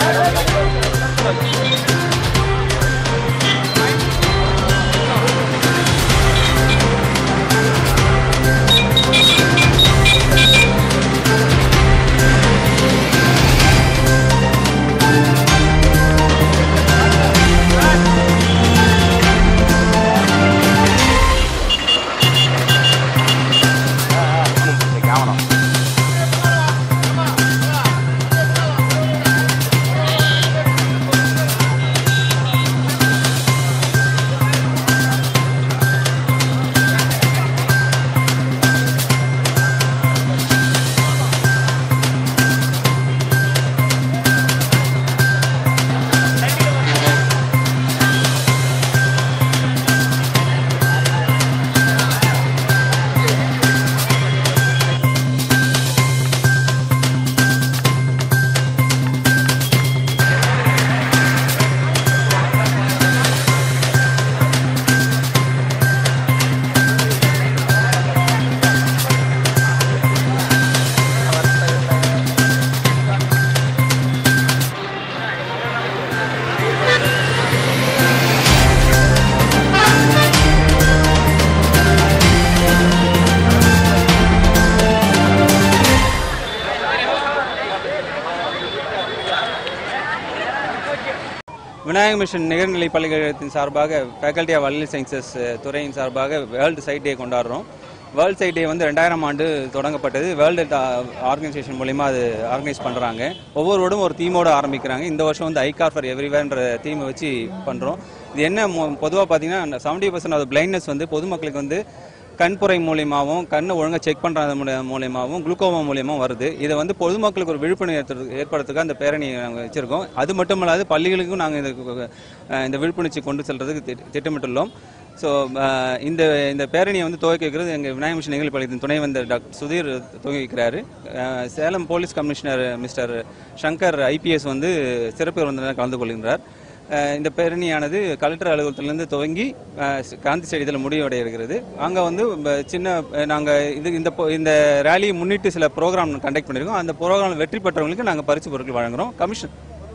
Vinayaka mission நிகர்நிலை பல்கலைக்கழகத்தின் சார்பாக ஃபேக்கல்டி ஆஃப் வல்லில் சயின்சஸ் துறையின் சார்பாக வேர்ல்டு சைட் டே கொண்டாடுறோம் வேர்ல்டு சைட் டே வந்து ரெண்டாயிரம் ஆண்டு தொடங்கப்பட்டது வேர்ல்டு ஆர்கனைசேஷன் மூலிமா அது ஆர்கனைஸ் பண்ணுறாங்க ஒவ்வொரு வருடம் ஒரு தீமோடு ஆரம்பிக்கிறாங்க இந்த வருஷம் வந்து ஐகார் ஃபார் எவ்ரிவேர்ன்ற தீமை வச்சு பண்ணுறோம் இது என்ன பொதுவாக பார்த்தீங்கன்னா செவன்டி பர்சன்ட் ஆஃப் பிளைண்ட்னஸ் வந்து பொதுமக்களுக்கு வந்து கண்புரை மூலியமாகவும் கண்ணை ஒழுங்காக செக் பண்ணுறது மூலியமாகவும் குளுக்கோமா மூலியமாகவும் வருது இதை வந்து பொதுமக்களுக்கு ஒரு விழிப்புணர்வு ஏற்படுத்து- ஏற்படுத்துறதுக்கு அந்த பேரணி நாங்கள் வச்சுருக்கோம் அது மட்டும் இல்லாது பள்ளிகளுக்கும் நாங்கள் இந்த அஹ், இந்த விழிப்புணர்ச்சி கொண்டு செல்றதுக்கு திட்ட- திட்டமிட்டுள்ளோம் ஸோ இந்த இந்த பேரணியை வந்து துவக்கி வைக்கிறது எங்கள் விநாயக மிஷன் நிகழ்ச்சி பள்ளியின் துணைவேந்தர் டாக்டர் சுதீர் துவக்கி வைக்கிறாரு அஹ், Salem police commissioner mister Shankar IPS வந்து சிறப்பு விருந்தினர் கலந்து கொள்கின்றார் அஹ் இந்த பேரணியானது கலெக்டர் அலுவலகத்திலிருந்து துவங்கி அஹ், காந்தி ஸ்டேடியத்தில் முடிவடைய இருக்கிறது அங்கே வந்து ப- சின்ன நாங்கள் இது இந்த பொ- இந்த ரேலியை முன்னிட்டு சில ப்ரோக்ராம் கண்டக்ட் பண்ணியிருக்கோம் அந்த ப்ரோக்ராம் வெற்றி பெற்றவங்களுக்கு நாங்கள் பரிசு பொருட்கள் வழங்குறோம் கமிஷன்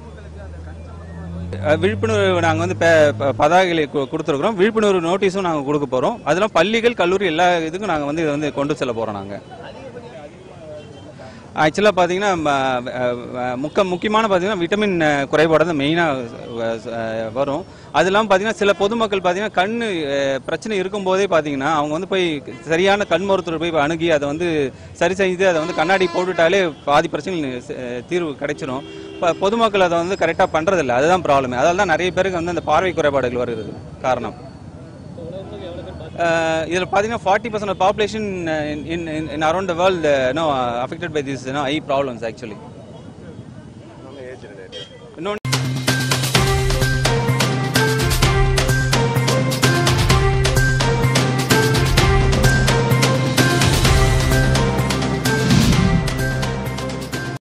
அஹ், விழிப்புணர்வு நாங்கள் வந்து பே- ப- பதாகைகளை கு- கொடுத்துருக்குறோம் விழிப்புணர்வு நோட்டீஸும் நாங்கள் கொடுக்க போகிறோம் அதெல்லாம் பள்ளிகள் கல்லூரி எல்லா இதுக்கும் நாங்கள் வந்து இதை வந்து கொண்டு செல்ல போகிறோம் நாங்கள் ஆக்சுவலாக பார்த்தீங்கன்னா ம, அஹ், அஹ், முக்க முக்கியமான பார்த்தீங்கன்னா விட்டமின் அஹ், குறைபாடு தான் மெயினாக வரும் அது இல்லாமல் பார்த்தீங்கன்னா சில பொதுமக்கள் பார்த்தீங்கன்னா கண் அஹ், பிரச்சனை இருக்கும்போதே பார்த்தீங்கன்னா அவங்க வந்து போய் சரியான கண் மருத்துவர் போய் அணுகி அதை வந்து சரி செய்து அதை வந்து கண்ணாடி போட்டுட்டாலே பாதி பிரச்சனை அஹ், தீர்வு கிடைச்சிரும் இப்போ பொதுமக்கள் அதை வந்து கரெக்டாக பண்ணுறதில்ல அதுதான் ப்ராப்ளம் அதால தான் நிறைய பேருக்கு வந்து அந்த பார்வை குறைபாடுகள் வருகிறது காரணம் இதில் பார்த்தீங்கன்னா forty percent population in in around the world no affected by this no I problems actually